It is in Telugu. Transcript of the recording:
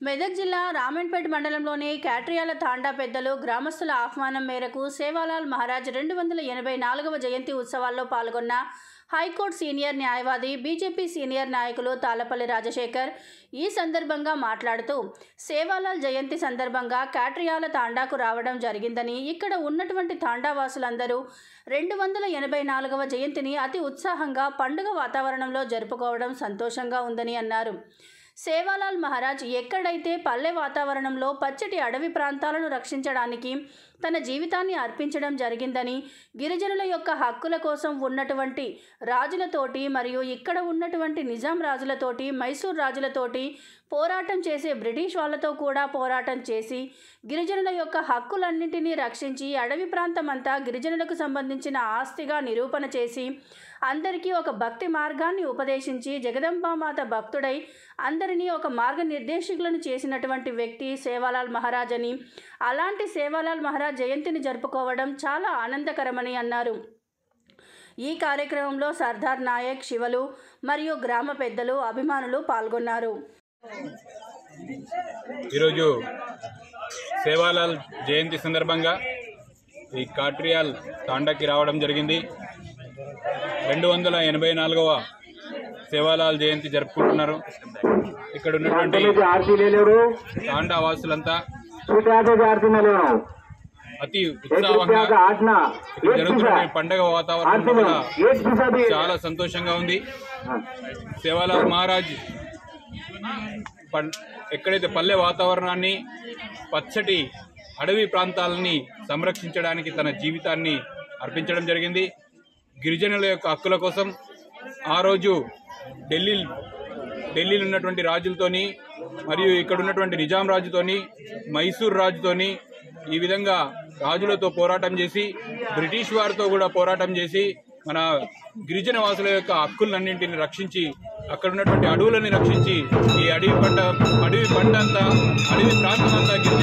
మెదక్ జిల్లా రామన్పేట మండలంలోని క్యాట్రియాల తాండా పెద్దలు గ్రామస్తుల ఆహ్వానం మేరకు సేవాలాల్ మహారాజ్ రెండు వందల ఎనభై నాలుగవ జయంతి ఉత్సవాల్లో పాల్గొన్న హైకోర్టు సీనియర్ న్యాయవాది బీజేపీ సీనియర్ నాయకులు తాళపల్లి రాజశేఖర్ ఈ సందర్భంగా మాట్లాడుతూ సేవాలాల్ జయంతి సందర్భంగా క్యాట్రియాల తాండాకు రావడం జరిగిందని ఇక్కడ ఉన్నటువంటి తాండావాసులందరూ రెండు వందల ఎనభై నాలుగవ జయంతిని అతి ఉత్సాహంగా పండుగ వాతావరణంలో జరుపుకోవడం సంతోషంగా ఉందని అన్నారు సేవాలాల్ మహారాజ్ ఎక్కడైతే పల్లె వాతావరణంలో పచ్చటి అడవి ప్రాంతాలను రక్షించడానికి తన జీవితాన్ని అర్పించడం జరిగిందని గిరిజనుల యొక్క హక్కుల కోసం ఉన్నటువంటి రాజులతోటి మరియు ఇక్కడ ఉన్నటువంటి నిజాం రాజులతోటి మైసూర్ రాజులతోటి పోరాటం చేసే బ్రిటిష్ వాళ్ళతో కూడా పోరాటం చేసి గిరిజనుల యొక్క హక్కులన్నింటినీ రక్షించి అడవి ప్రాంతం అంతా గిరిజనులకు సంబంధించిన ఆస్తిగా నిరూపణ చేసి అందరికీ ఒక భక్తి మార్గాన్ని ఉపదేశించి జగదంబామాత భక్తుడై అందరినీ ఒక మార్గనిర్దేశకులను చేసినటువంటి వ్యక్తి సేవాలాల్ మహారాజ్ అని అలాంటి సేవాలాల్ మహారాజ్ జయంతిని జరుపుకోవడం చాలా ఆనందకరమని అన్నారు ఈ కార్యక్రమంలో సర్దార్ నాయక్ శివలు మరియు గ్రామ పెద్దలు అభిమానులు పాల్గొన్నారు ఈరోజు సేవాలాల్ జయంతి సందర్భంగా ఈ కాట్రియాల్ తాండాకి రావడం జరిగింది రెండు వందల ఎనభై నాలుగవ సేవాలాల్ జయంతి జరుపుకుంటున్నారు ఇక్కడ ఉన్నటువంటి से आरती ले ले रो తాండా వాసులంతా छूट आते से आरती में ले रहा हूँ అతి एक ఉత్సాహంగా रुपया का आठ ना ఇక్కడ एक జరుగుతున్న पैसा ఈ పండగ వాతావరణం आरती में కూడా एक पैसा भी చాలా సంతోషంగా ఉంది हाँ। సేవాలాల్ మహారాజ్ పం- ఎక్కడైతే పల్లె వాతావరణాన్ని పచ్చటి అడవి ప్రాంతాలని సంరక్షించడానికి తన జీవితాన్ని అర్పించడం జరిగింది గిరిజనుల యొక్క హక్కుల కోసం ఆ రోజు ఢిల్లీ ఢిల్లీలో ఉన్నటువంటి రాజులతోని మరియు ఇక్కడ ఉన్నటువంటి నిజాం రాజుతోని మైసూర్ రాజుతోని ఈ విధంగా రాజులతో పోరాటం చేసి బ్రిటిష్ వారితో కూడా పోరాటం చేసి మన గిరిజన వాసుల యొక్క హక్కులన్నింటిని రక్షించి అక్కడ ఉన్నటువంటి అడవులని రక్షించి ఈ అడవి పంట అడవి పంట అంతా అడవి ప్రాంతం అంతా